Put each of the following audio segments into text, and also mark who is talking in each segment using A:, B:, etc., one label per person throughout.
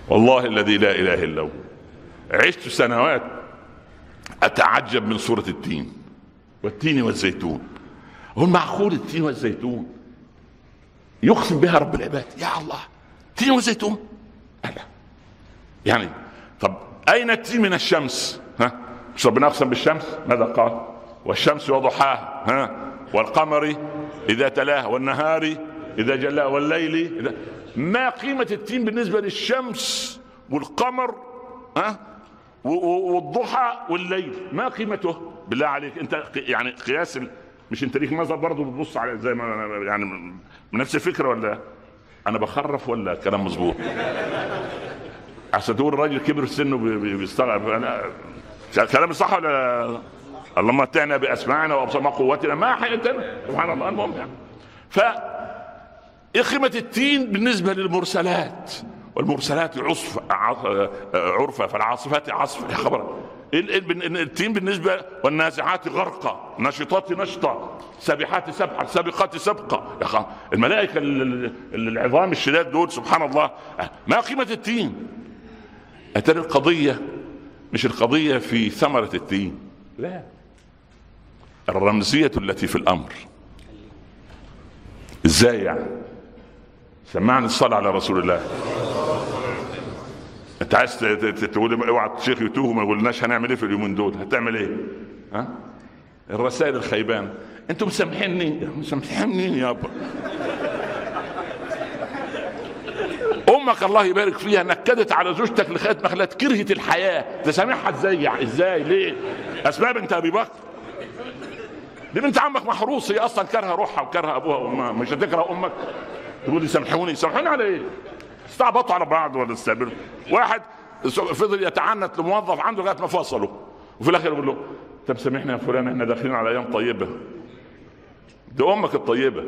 A: والله الذي لا اله الا هو عشت سنوات اتعجب من صوره التين والتين والزيتون هو معقول التين والزيتون يقسم بها رب العباد يا الله تين والزيتون لا يعني طب اين التين من الشمس ها مش ربنا اقسم بالشمس ماذا قال والشمس وضحاها ها والقمر اذا تلاه والنهار اذا جلاه والليل إذا ما قيمه التين بالنسبه للشمس والقمر ها والضحى والليل ما قيمته بالله عليك انت يعني قياس مش انت ليك نظر برضه بتبص على زي ما يعني من نفس الفكره ولا انا بخرف ولا كلام مظبوط عشان تقول الراجل كبر سنه بيستغرب انا كلامي صح ولا اللهم متعنا باسماعنا وابصارنا قوتنا ما حياتنا سبحان الله المهم يعني ف ايه قيمه التين بالنسبه للمرسلات والمرسلات عصف عرفة فالعاصفات عصف يا خبر التين بالنسبة والنازعات غرقة نشطات نشطة سابحات سبحة سابقات سبقة يا خبر الملائكة العظام الشداد دول سبحان الله ما قيمة التين أترى القضية مش القضية في ثمرة التين لا الرمزية التي في الأمر ازاي يعني سمعني الصلاة على رسول الله انت عايز تقول اوعى الشيخ يتوه وما يقولناش هنعمل ايه في اليومين دول هتعمل ايه ها الرسائل الخيبان انتم مسامحيني مسامحيني يابا امك الله يبارك فيها نكدت على زوجتك لغايه ما خلت كرهت الحياه تسامحها ازاي يعني ازاي ليه اسماء بنت ابي بكر دي بنت عمك محروس هي اصلا كارهه روحها وكارهه ابوها وامها مش هتكره امك تقول لي سامحوني سامحوني على ايه استعبطوا على بعض ولا استقبلوا واحد فضل يتعنت لموظف عنده لغايه ما فصلوا وفي الاخر يقول له طب سامحني يا فلان احنا داخلين على ايام طيبه دي امك الطيبه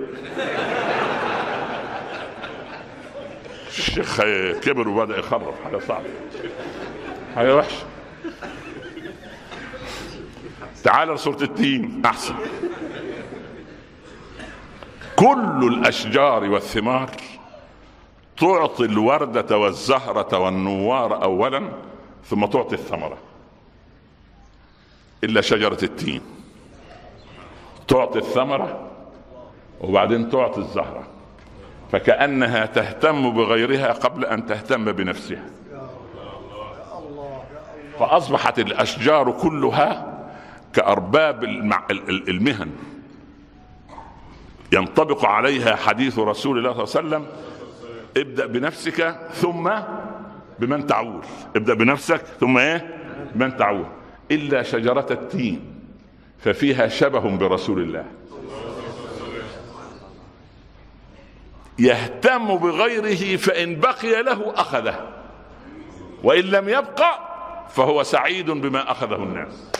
A: الشيخ كبر وبدا يخرف حاجه صعبه حاجه وحشه تعال لسوره التين احسن كل الاشجار والثمار تعطي الوردة والزهرة والنوار أولا ثم تعطي الثمرة إلا شجرة التين تعطي الثمرة وبعدين تعطي الزهرة فكأنها تهتم بغيرها قبل أن تهتم بنفسها فأصبحت الأشجار كلها كأرباب المهن ينطبق عليها حديث رسول الله صلى الله عليه وسلم ابدأ بنفسك ثم بمن تعول ابدأ بنفسك ثم ايه بمن تعول إلا شجرة التين ففيها شبه برسول الله يهتم بغيره فإن بقي له أخذه وإن لم يبقى فهو سعيد بما أخذه الناس